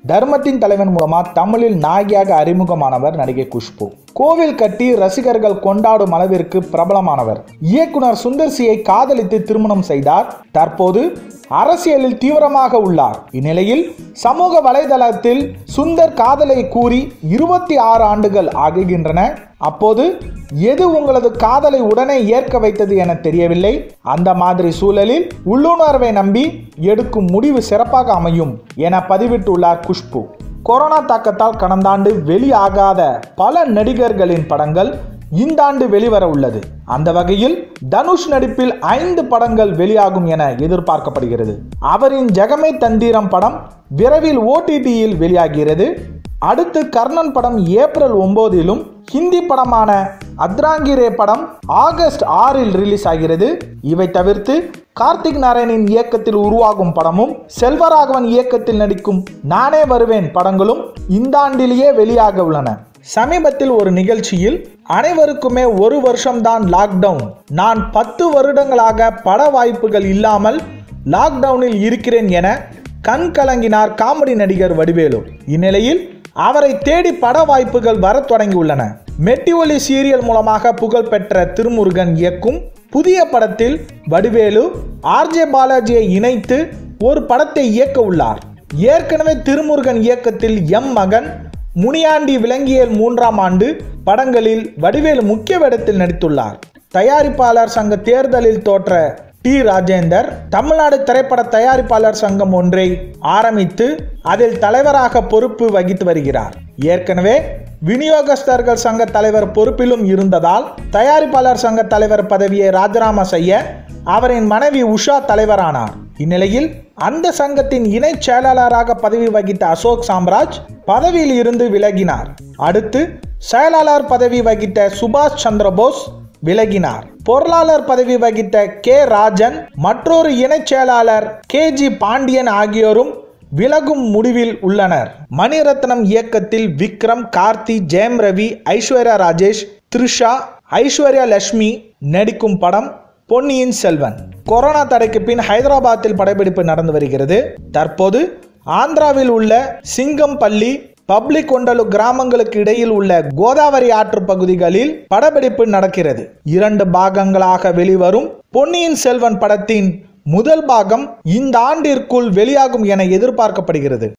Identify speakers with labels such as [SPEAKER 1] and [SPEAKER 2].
[SPEAKER 1] தர்மத்தின் தலைவன் மூலமா தமிழில் நாயகியாக அறிமுகமானவர் நடிகை குஷ்பு கோவில் கட்டி ரசிகர்கள் கொண்டாடும் அளவிற்கு பிரபலமானவர் இயக்குனர் சுந்தர் சியை காதலித்து திருமணம் செய்தார் தற்போது அரசியலில் தீவிரமாக உள்ளார் இந்நிலையில் சமூக வலைதளத்தில் சுந்தர் காதலை கூறி இருபத்தி ஆறு ஆண்டுகள் ஆகுகின்றன அப்போது எது உங்களது காதலை உடனே ஏற்க வைத்தது என தெரியவில்லை அந்த மாதிரி சூழலில் உள்ளுணர்வை நம்பி எடுக்கும் முடிவு சிறப்பாக அமையும் என பதிவிட்டுள்ளார் குஷ்பு கொரோனா தாக்கத்தால் கடந்த ஆண்டு வெளியாகாத பல நடிகர்களின் படங்கள் இந்த ஆண்டு வெளிவர உள்ளது அந்த வகையில் தனுஷ் நடிப்பில் ஐந்து படங்கள் வெளியாகும் என எதிர்பார்க்கப்படுகிறது அவரின் ஜெகமே தந்திரம் படம் விரைவில் ஓடிடியில் வெளியாகிறது அடுத்து கர்ணன் படம் ஏப்ரல் ஒன்பதிலும் ஹிந்தி படமான அத்ராங்கிரே படம் ஆகஸ்ட் ஆறில் ரிலீஸ் ஆகிறது இவை தவிர்த்து கார்த்திக் நாராயணின் இயக்கத்தில் உருவாகும் படமும் செல்வராகவன் இயக்கத்தில் நடிக்கும் நானே வருவேன் படங்களும் இந்த ஆண்டிலேயே வெளியாக உள்ளன சமீபத்தில் ஒரு நிகழ்ச்சியில் அனைவருக்குமே ஒரு வருஷம்தான் லாக்டவுன் நான் பத்து வருடங்களாக பட வாய்ப்புகள் இல்லாமல் லாக்டவுனில் இருக்கிறேன் என கண் கலங்கினார் காமெடி நடிகர் வடிவேலு இந்நிலையில் அவரை தேடி பட வாய்ப்புகள் வரத் தொடங்கியுள்ளன மெட்டி ஒலி சீரியல் மூலமாக புகழ்பெற்ற திருமுருகன் இயக்கும் புதிய படத்தில் வடிவேலு ஆர்ஜே பாலாஜியை இணைத்து ஒரு படத்தை இயக்க உள்ளார் ஏற்கனவே திருமுருகன் இயக்கத்தில் எம் மகன் முனியாண்டி விலங்கியல் மூன்றாம் ஆண்டு படங்களில் வடிவேலு முக்கிய வேடத்தில் நடித்துள்ளார் தயாரிப்பாளர் சங்க தேர்தலில் தோற்ற டி ராஜேந்தர் தமிழ்நாடு திரைப்பட தயாரிப்பாளர் சங்கம் ஒன்றை ஆரம்பித்து அதில் தலைவராக பொறுப்பு வகித்து வருகிறார் ஏற்கனவே விநியோகஸ்தர்கள் சங்க தலைவர் பொறுப்பிலும் இருந்ததால் தயாரிப்பாளர் சங்க தலைவர் பதவியை ராஜினாமா செய்ய அவரின் மனைவி உஷா தலைவரானார் இந்நிலையில் அந்த சங்கத்தின் இணை செயலாளராக பதவி வகித்த அசோக் சாம்ராஜ் பதவியில் இருந்து விலகினார் அடுத்து செயலாளர் பதவி வகித்த சுபாஷ் சந்திரபோஸ் விலகினார் பொருளாளர் பதவி வகித்த கே ராஜன் மற்றொரு இணைச் செயலாளர் கே ஜி பாண்டியன் ஆகியோரும் விலகும் முடிவில் உள்ளனர் மணிரத்னம் இயக்கத்தில் விக்ரம் கார்த்தி ஜெயம் ரவி ஐஸ்வர்யா ராஜேஷ் த்ரிஷா ஐஸ்வர்யா லட்சுமி நடிக்கும் படம் பொன்னியின் செல்வன் கொரோனா தடைக்கு பின் ஹைதராபாத்தில் படப்பிடிப்பு நடந்து வருகிறது தற்போது ஆந்திராவில் உள்ள சிங்கம்பள்ளி பப்ளிக் கொண்டலு கிராமங்களுக்கு இடையில் உள்ள கோதாவரி ஆற்று பகுதிகளில் படப்பிடிப்பு நடக்கிறது இரண்டு பாகங்களாக வெளிவரும் பொன்னியின் செல்வன் படத்தின் முதல் பாகம் இந்த ஆண்டிற்குள் வெளியாகும் என எதிர்பார்க்கப்படுகிறது